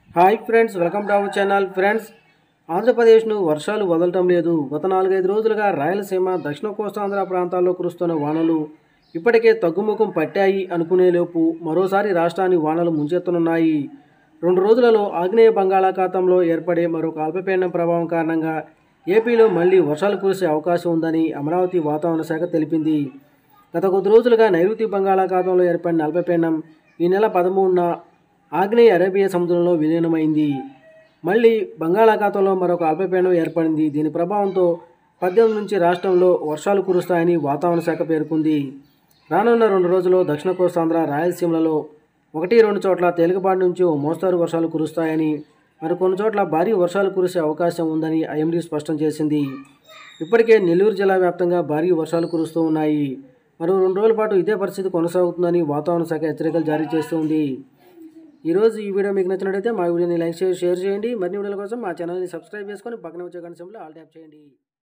hi friends welcome to our channel friends ఆంధ్రప్రదేశ్ను వర్షాలు వదలటం లేదు గత నాలుగైదు రోజులుగా రాయలసీమ దక్షిణ కోస్తాంధ్ర ప్రాంతాల్లో కురుస్తున్న వానలు ఇప్పటికే తగ్గుముఖం పట్టాయి అనుకునేలోపు మరోసారి రాష్ట్రాన్ని వానలు ముంచెత్తనున్నాయి రెండు రోజులలో ఆగ్నేయ బంగాళాఖాతంలో ఏర్పడే మరొక అల్పపీడనం ప్రభావం కారణంగా ఏపీలో మళ్లీ వర్షాలు కురిసే అవకాశం ఉందని అమరావతి వాతావరణ శాఖ తెలిపింది గత కొద్ది రోజులుగా నైరుతి బంగాళాఖాతంలో ఏర్పడిన అల్పపీడనం ఈ నెల పదమూడున ఆగ్నేయ అరేబియా సముద్రంలో విలీనమైంది మళ్ళీ బంగాళాఖాతంలో మరొక అల్పపీడనం ఏర్పడింది దీని ప్రభావంతో పద్దెనిమిది నుంచి రాష్ట్రంలో వర్షాలు కురుస్తాయని వాతావరణ శాఖ పేర్కొంది రానున్న రెండు రోజుల్లో దక్షిణ కోస్తాంధ్ర రాయలసీమలలో ఒకటి రెండు చోట్ల తేలికపాటి నుంచి ఓ మోస్తారు వర్షాలు కురుస్తాయని మరికొన్ని చోట్ల భారీ వర్షాలు కురిసే అవకాశం ఉందని ఐఎండీ స్పష్టం చేసింది ఇప్పటికే నెల్లూరు జిల్లా వ్యాప్తంగా భారీ వర్షాలు కురుస్తూ ఉన్నాయి మరో రెండు రోజుల పాటు ఇదే పరిస్థితి కొనసాగుతుందని వాతావరణ శాఖ హెచ్చరికలు జారీ చేస్తుంది ఈరోజు ఈ వీడియో మీకు నచ్చినట్లయితే మా వీడియోని లైక్ చేసి షేర్ చేయండి మరిన్ని వీడియోల కోసం మా ఛానల్ని సబ్స్క్రైబ్ చేసుకొని పక్కన వచ్చే గంట సింబల్ ఆల్ ట్యాప్ చేయండి